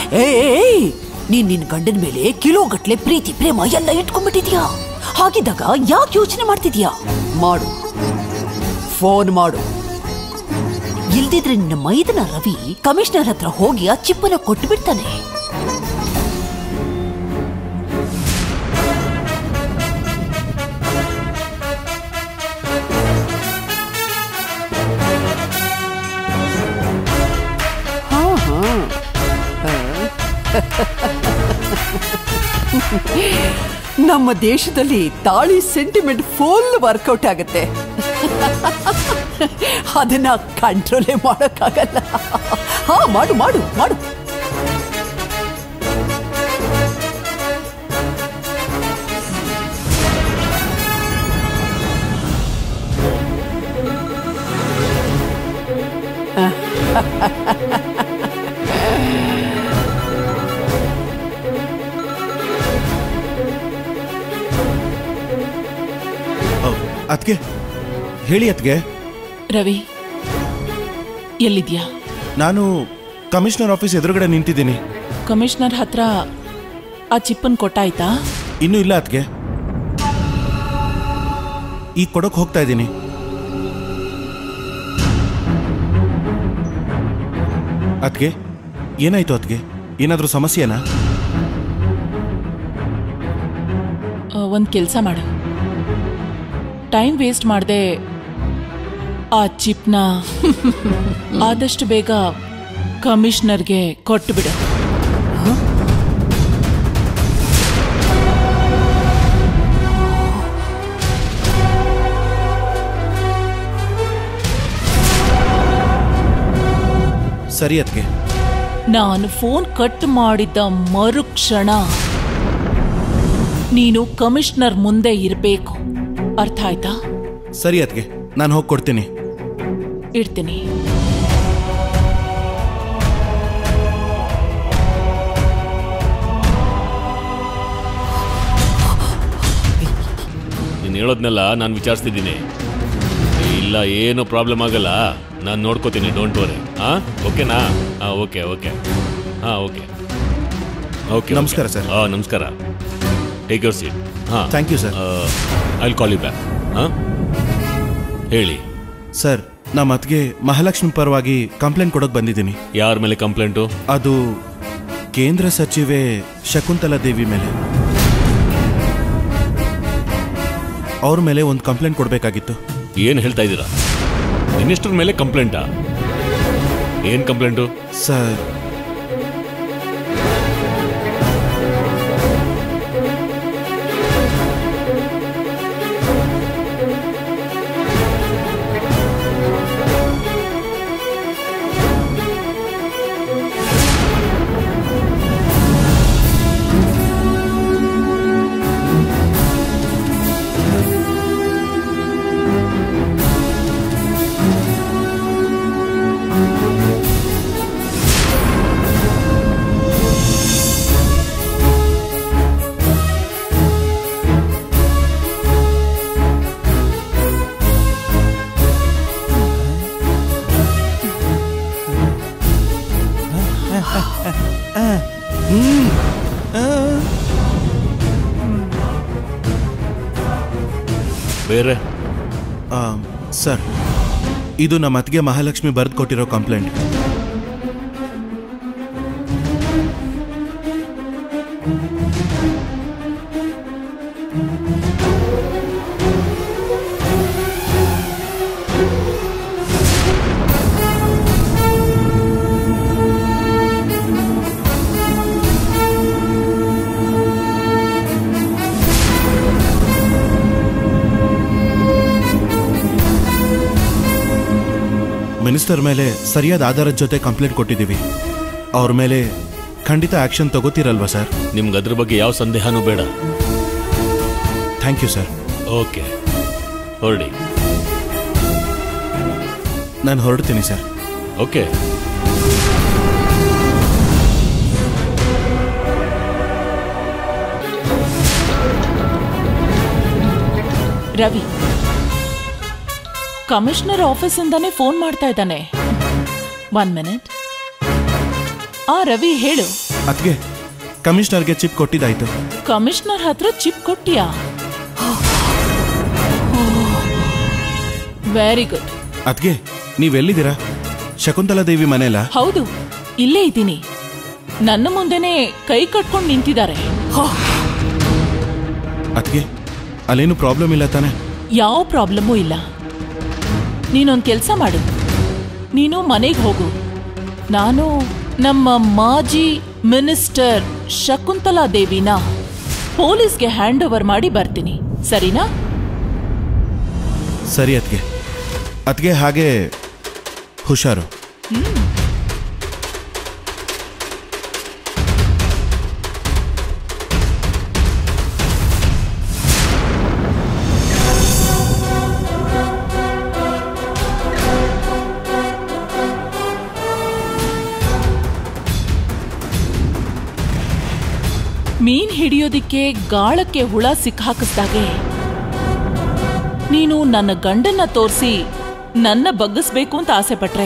ಏಯ್ ನೀನ್ ನಿನ್ ಗಂಡನ ಮೇಲೆ ಕಿಲೋ ಗಟ್ಲೆ ಪ್ರೀತಿ ಪ್ರೇಮ ಎಲ್ಲ ಇಟ್ಕೊಂಡ್ಬಿಟ್ಟಿದ್ಯಾ ಹಾಗಿದ್ದಾಗ ಯಾಕೆ ಯೋಚನೆ ಮಾಡ್ತಿದ್ಯಾ ಮಾಡು ಫೋನ್ ಮಾಡು ಇಲ್ದಿದ್ರೆ ನಿನ್ನ ಮೈದನ ರವಿ ಕಮಿಷನರ್ ಹತ್ರ ಹೋಗಿ ಆ ಚಿಪ್ಪನ ಕೊಟ್ಟು ಬಿಡ್ತಾನೆ ಹಾ, ಹಾ. ನಮ್ಮ ದೇಶದಲ್ಲಿ ತಾಳಿ ಸೆಂಟಿಮೆಂಟ್ ಫುಲ್ ವರ್ಕೌಟ್ ಆಗುತ್ತೆ ಅದನ್ನ ಕಂಟ್ರೋಲೇ ಮಾಡೋಕ್ಕಾಗಲ್ಲ ಹಾ ಮಾಡು ಮಾಡು ಮಾಡು ಅದ್ಗೆ ಹೇಳಿ ಅದ್ಗೆ ರವಿ ಎಲ್ಲಿದ್ಯಾ ನಾನು ಕಮಿಷನರ್ ಆಫೀಸ್ ಎದುರುಗಡೆ ನಿಂತಿದ್ದೀನಿ ಕಮಿಷನರ್ ಹತ್ರ ಆ ಚಿಪ್ಪನ್ ಕೊಟ್ಟಾಯ್ತಾ ಇನ್ನೂ ಇಲ್ಲ ಅದ್ಗೆ ಈಗ ಕೊಡೋಕೆ ಹೋಗ್ತಾ ಇದ್ದೀನಿ ಅದ್ಗೆ ಏನಾಯ್ತು ಅದ್ಗೆ ಏನಾದರೂ ಸಮಸ್ಯೆನಾ ಒಂದು ಕೆಲಸ ಮಾಡು ಟೈಮ್ ವೇಸ್ಟ್ ಮಾಡದೆ ಆ ಚಿಪ್ನ ಆದಷ್ಟು ಬೇಗ ಕಮಿಷನರ್ಗೆ ಕೊಟ್ಟು ಬಿಡು ಸರಿ ಅದ್ಗೆ ನಾನು ಫೋನ್ ಕಟ್ ಮಾಡಿದ್ದ ಮರುಕ್ಷಣ ನೀನು ಕಮಿಷನರ್ ಮುಂದೆ ಇರಬೇಕು ಅರ್ಥ ಆಯ್ತಾ ಸರಿ ಅದ್ಗೆ ನಾನು ಹೋಗಿ ಕೊಡ್ತೀನಿ ಇಡ್ತೀನಿ ನೀನು ಹೇಳೋದ್ನೆಲ್ಲ ನಾನು ವಿಚಾರಿಸ್ತಿದ್ದೀನಿ ಇಲ್ಲ ಏನು ಪ್ರಾಬ್ಲಮ್ ಆಗಲ್ಲ ನಾನು ನೋಡ್ಕೋತೀನಿ ಡೋಂಟ್ ವರಿ ಹಾಂ ಓಕೆನಾ ಹಾಂ ಓಕೆ ಓಕೆ ಹಾಂ ಓಕೆ ಓಕೆ ನಮಸ್ಕಾರ, sir. ಹಾಂ ನಮಸ್ಕಾರ ಟೇಕ್ ಯೋರ್ ಸೀಟ್ ಹಾಂ Thank you, sir. I call you back ಹಾಂ ಹೇಳಿ ಸರ್ ನಮ್ಮ ಅತ್ಗೆ ಮಹಾಲಕ್ಷ್ಮಿ ಪರವಾಗಿ ಕಂಪ್ಲೇಂಟ್ ಕೊಡೋಕೆ ಬಂದಿದ್ದೀನಿ ಯಾರ ಮೇಲೆ ಕಂಪ್ಲೇಂಟು ಅದು ಕೇಂದ್ರ ಸಚಿವೆ ಶಕುಂತಲಾ ದೇವಿ ಮೇಲೆ ಅವ್ರ ಮೇಲೆ ಒಂದು ಕಂಪ್ಲೇಂಟ್ ಕೊಡಬೇಕಾಗಿತ್ತು ಏನು ಹೇಳ್ತಾ ಇದ್ದೀರಾ ಮಿನಿಸ್ಟರ್ ಮೇಲೆ ಕಂಪ್ಲೇಂಟಾ ಏನು ಕಂಪ್ಲೇಂಟು ಸರ್ ಬೇರೆ ಆ, ಸರ್ ಇದು ನಮ್ಮ ಅತ್ಗೆ ಮಹಾಲಕ್ಷ್ಮಿ ಬರೆದು ಕೊಟ್ಟಿರೋ ಕಂಪ್ಲೇಂಟ್ ಮಿನಿಸ್ಟರ್ ಮೇಲೆ ಸರಿಯಾದ ಆಧಾರದ ಜೊತೆ ಕಂಪ್ಲೇಂಟ್ ಕೊಟ್ಟಿದ್ದೀವಿ ಅವ್ರ ಮೇಲೆ ಖಂಡಿತ ಆಕ್ಷನ್ ತಗೋತೀರಲ್ವಾ ಸರ್ ನಿಮ್ಗೆ ಅದ್ರ ಬಗ್ಗೆ ಯಾವ ಸಂದೇಹನೂ ಬೇಡ ಥ್ಯಾಂಕ್ ಯು ಸರ್ ಓಕೆ ಹೊರಡಿ ನಾನು ಹೊರಡ್ತೀನಿ ಸರ್ ಓಕೆ ರವಿ ಕಮಿಷನರ್ ಆಫೀಸಿಂದಾನೇ ಫೋನ್ ಮಾಡ್ತಾ ಇದ್ದಾನೆ ಒನ್ ಮಿನಿಟ್ ಆ ರವಿ ಹೇಳು ಅದಕ್ಕೆ ಕಮಿಷನರ್ಗೆ ಚಿಪ್ ಕೊಟ್ಟಿದ್ದಾಯ್ತು ಕಮಿಷನರ್ ಹತ್ರ ಚಿಪ್ ಕೊಟ್ಟಿಯಾ ವೆರಿ ಗುಡ್ ಅದಕ್ಕೆ ನೀವೆಲ್ಲಿದ್ದೀರಾ ಶಕುಂತಲಾ ದೇವಿ ಮನೆಯಲ್ಲ ಹೌದು ಇಲ್ಲೇ ಇದ್ದೀನಿ ನನ್ನ ಮುಂದೆನೆ ಕೈ ಕಟ್ಕೊಂಡು ನಿಂತಿದ್ದಾರೆ ಅದಕ್ಕೆ ಅಲ್ಲೇನು ಪ್ರಾಬ್ಲಮ್ ಇಲ್ಲ ತಾನೆ ಯಾವ ಪ್ರಾಬ್ಲಮ್ಮೂ ಇಲ್ಲ ನೀನೊಂದು ಕೆಲಸ ಮಾಡು ನೀನು ಮನೆಗೆ ಹೋಗು ನಾನು ನಮ್ಮ ಮಾಜಿ ಮಿನಿಸ್ಟರ್ ಶಕುಂತಲಾ ದೇವಿನ ಪೊಲೀಸ್ಗೆ ಹ್ಯಾಂಡ್ ಓವರ್ ಮಾಡಿ ಬರ್ತೀನಿ ಸರಿನಾ ಸರಿ ಅದಕ್ಕೆ ಅದಕ್ಕೆ ಹಾಗೆ ಹುಷಾರು ಮೀನ್ ಹಿಡಿಯೋದಿಕ್ಕೆ ಗಾಳಕ್ಕೆ ಹುಳ ಸಿಕ್ಕಾಕಿಸ್ದಾಗೆ ನೀನು ನನ್ನ ಗಂಡನ್ನ ತೋರಿಸಿ ನನ್ನ ಬಗ್ಗಿಸ್ಬೇಕು ಅಂತ ಆಸೆ ಪಟ್ರೆ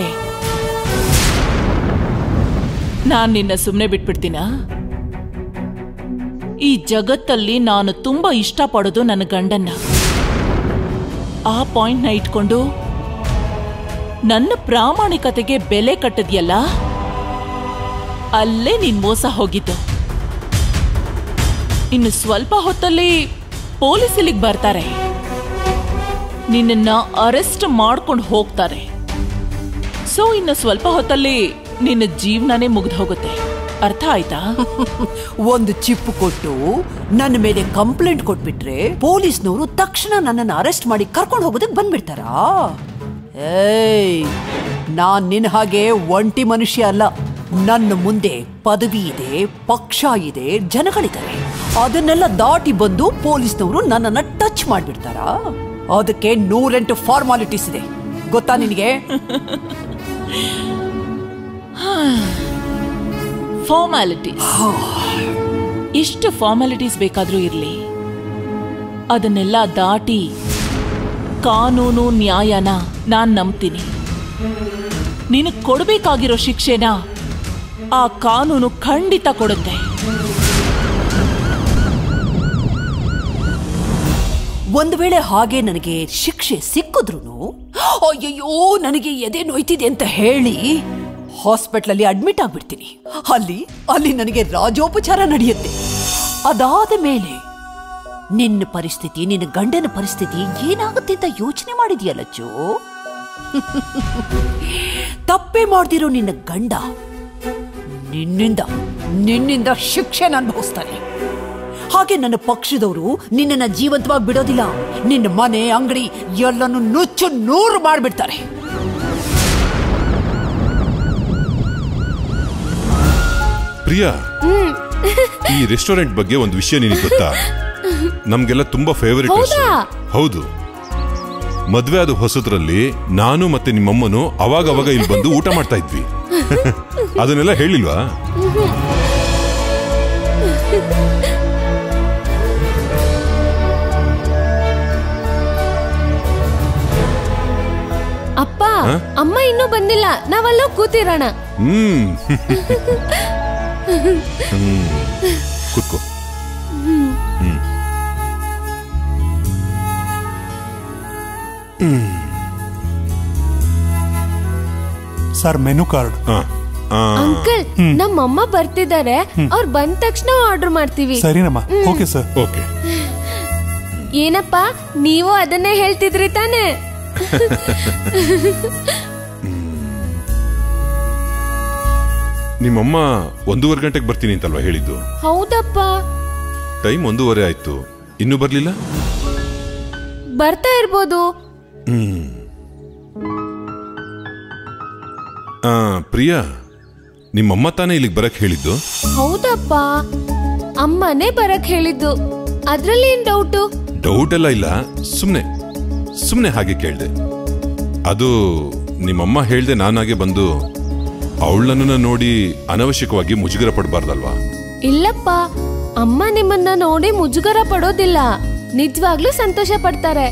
ನಾನ್ ನಿನ್ನ ಸುಮ್ಮನೆ ಬಿಟ್ಬಿಡ್ತೀನ ಈ ಜಗತ್ತಲ್ಲಿ ನಾನು ತುಂಬಾ ಇಷ್ಟಪಡೋದು ನನ್ನ ಗಂಡನ್ನ ಆ ಪಾಯಿಂಟ್ನ ಇಟ್ಕೊಂಡು ನನ್ನ ಪ್ರಾಮಾಣಿಕತೆಗೆ ಬೆಲೆ ಕಟ್ಟದ್ಯಲ್ಲ ಅಲ್ಲೇ ನೀನ್ ಮೋಸ ಹೋಗಿದ್ದು ಇನ್ನು ಸ್ವಲ್ಪ ಹೊತ್ತಲ್ಲಿ ಪೊಲೀಸ್ ಇಲ್ಲಿಗೆ ಬರ್ತಾರೆ ನಿನ್ನನ್ನ ಅರೆಸ್ಟ್ ಮಾಡ್ಕೊಂಡು ಹೋಗ್ತಾರೆ ಸೊ ಇನ್ನು ಸ್ವಲ್ಪ ಹೊತ್ತಲ್ಲಿ ನಿನ್ನ ಜೀವನನೇ ಮುಗ್ದು ಹೋಗುತ್ತೆ ಅರ್ಥ ಆಯ್ತಾ ಒಂದು ಚಿಪ್ ಕೊಟ್ಟು ನನ್ನ ಮೇಲೆ ಕಂಪ್ಲೇಂಟ್ ಕೊಟ್ಬಿಟ್ರೆ ಪೊಲೀಸ್ನವರು ತಕ್ಷಣ ನನ್ನನ್ನು ಅರೆಸ್ಟ್ ಮಾಡಿ ಕರ್ಕೊಂಡು ಹೋಗೋದಕ್ಕೆ ಬಂದ್ಬಿಡ್ತಾರಾ ಏಯ್ ನಾನ್ ನಿನ್ ಹಾಗೆ ಒಂಟಿ ಮನುಷ್ಯ ಅಲ್ಲ ನನ್ನ ಮುಂದೆ ಪದವಿ ಇದೆ ಪಕ್ಷ ಇದೆ ಜನಗಳಿದ್ದಾರೆ ಅದನ್ನೆಲ್ಲ ದಾಟಿ ಬಂದು ಪೊಲೀಸ್ನವರು ನನ್ನನ್ನ ಟಚ್ ಮಾಡ್ಬಿಡ್ತಾರಾ ಅದಕ್ಕೆ ನೂರೆಂಟು ಫಾರ್ಮಾಲಿಟೀಸ್ ಇದೆ ಗೊತ್ತಾ ನಿನಗೆ ಫಾರ್ಮ್ಯಾಲಿಟೀಸ್ ಎಷ್ಟು ಫಾರ್ಮ್ಯಾಲಿಟೀಸ್ ಬೇಕಾದ್ರೂ ಇರ್ಲಿ ಅದನ್ನೆಲ್ಲ ದಾಟಿ ಕಾನೂನು ನ್ಯಾಯನ ನಾನ್ ನಂಬ್ತೀನಿ ನಿನಗ್ ಕೊಡ್ಬೇಕಾಗಿರೋ ಶಿಕ್ಷೆನ ಆ ಕಾನೂನು ಖಂಡಿತ ಕೊಡುತ್ತೆ ಒಂದು ವೇಳೆ ಹಾಗೆ ನನಗೆ ಶಿಕ್ಷೆ ಸಿಕ್ಕಿದ್ರು ಅಯ್ಯಯ್ಯೋ ನನಗೆ ಎದೆ ನೋಯ್ತಿದೆ ಅಂತ ಹೇಳಿ ಹಾಸ್ಪಿಟ್ಲಲ್ಲಿ ಅಡ್ಮಿಟ್ ಆಗ್ಬಿಡ್ತೀನಿ ಅಲ್ಲಿ ಅಲ್ಲಿ ನನಗೆ ರಾಜೋಪಚಾರ ನಡೆಯುತ್ತೆ ಅದಾದ ಮೇಲೆ ನಿನ್ನ ಪರಿಸ್ಥಿತಿ ನಿನ್ನ ಗಂಡನ ಪರಿಸ್ಥಿತಿ ಏನಾಗುತ್ತೆ ಅಂತ ಯೋಚನೆ ಮಾಡಿದ್ಯಲ್ಲ ಚೋ ತಪ್ಪೇ ಮಾಡ್ದಿರೋ ನಿನ್ನ ಗಂಡ ನಿನ್ನಿಂದ ನಿನ್ನಿಂದ ಶಿಕ್ಷೆನ ಅನುಭವಿಸ್ತಾನೆ ಹಾಗೆ ನನ್ನ ಪಕ್ಷದವರು ನಿನ್ನನ್ನ ಜೀವಂತವಾಗಿ ಬಿಡೋದಿಲ್ಲ ನಿನ್ನ ಮನೆ ಅಂಗಡಿ ಎಲ್ಲನ್ನು ನುಚ್ಚು ನೂರು ಮಾಡ್ಬಿಡ್ತಾರೆ ಪ್ರಿಯಾ ಈ ರೆಸ್ಟೋರೆಂಟ್ ಬಗ್ಗೆ ಒಂದು ವಿಷಯ ನಿನಗೆ ಗೊತ್ತಾ ನಮ್ಗೆಲ್ಲ ತುಂಬಾ ಫೇವರಿಟ್ ಹೌದಾ? ಹೌದು ಮದ್ವೆ ಆದ ಹೊಸದ್ರಲ್ಲಿ ನಾನು ಮತ್ತೆ ನಿಮ್ಮಮ್ಮನು ಅವಾಗ ಅವಾಗ ಇಲ್ಲಿ ಬಂದು ಊಟ ಮಾಡ್ತಾ ಇದ್ವಿ ಅದನ್ನೆಲ್ಲ ಹೇಳಿಲ್ವಾ ಅಪ್ಪ ಅಮ್ಮ ಇನ್ನೂ ಬಂದಿಲ್ಲ ನಾವಲ್ಲೋ ಕೂತಿರೋಣ ಹ್ಮ್ ಹ್ಮ್. ಕೂತ್ಕೋ ಸರ್ ಮೆನು ಕಾರ್ಡ್ ಹಾ ಆ, ಅಂಕಲ್ ನಮ್ಮಮ್ಮ ಬರ್ತಿದ್ದಾರೆ ಅವ್ರು ಬಂದ ತಕ್ಷಣ ಆರ್ಡರ್ ಮಾಡ್ತೀವಿ ಸರಿನಮ್ಮ ಓಕೆ ಸರ್ ಓಕೆ ಏನಪ್ಪ ನೀವು ಅದನ್ನೇ ಹೇಳ್ತಿದ್ರಿ ತಾನೇ ನಿಮ್ಮಮ್ಮ ಒಂದೂವರೆ ಗಂಟೆಗೆ ಬರ್ತೀನಿ ಅಂತಲ್ವಾ ಹೇಳಿದ್ದು ಹೌದಪ್ಪ ಟೈಮ್ ಒಂದೂವರೆ ಆಯ್ತು ಇನ್ನೂ ಬರ್ಲಿಲ್ಲ ಬರ್ತಾ ಇರ್ಬೋದು ಆ, ಪ್ರಿಯಾ ನಿಮ್ಮಮ್ಮ ತಾನೇ ಇಲ್ಲಿಗೆ ಬರಕ್ ಹೇಳಿದ್ದು ಹೌದಪ್ಪ ಅಮ್ಮನೇ ಬರಕ್ ಹೇಳಿದ್ದು ಅದ್ರಲ್ಲಿ ಏನ್ ಡೌಟು ಡೌಟ್ ಎಲ್ಲ ಇಲ್ಲ ಸುಮ್ನೆ ಸುಮ್ನೆ ಹಾಗೆ ಕೇಳ್ದೆ ಅದು ನಿಮ್ಮಮ್ಮ ಹೇಳ್ದೆ ನಾನಾಗೆ ಬಂದು ಅವಳನ್ನು ನೋಡಿ ಅನವಶ್ಯಕವಾಗಿ ಮುಜುಗರ ಪಡಬಾರ್ದಲ್ವಾ ಇಲ್ಲಪ್ಪ ಅಮ್ಮ ನಿಮ್ಮನ್ನ ನೋಡಿ ಮುಜುಗರ ಪಡೋದಿಲ್ಲ ನಿಜವಾಗ್ಲೂ ಸಂತೋಷ ಪಡ್ತಾರೆ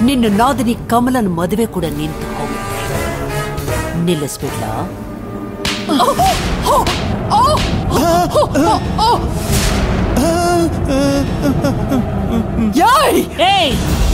ನಿನ್ನ ನಾದಿನಿ ಕಮಲನ್ ಮದುವೆ ಕೂಡ ನಿಂತು ಹೋಗುತ್ತೆ ನಿಲ್ಲಿಸ್ಬಿಡ್ಲಾ ಯಾಯ್ ಏಯ್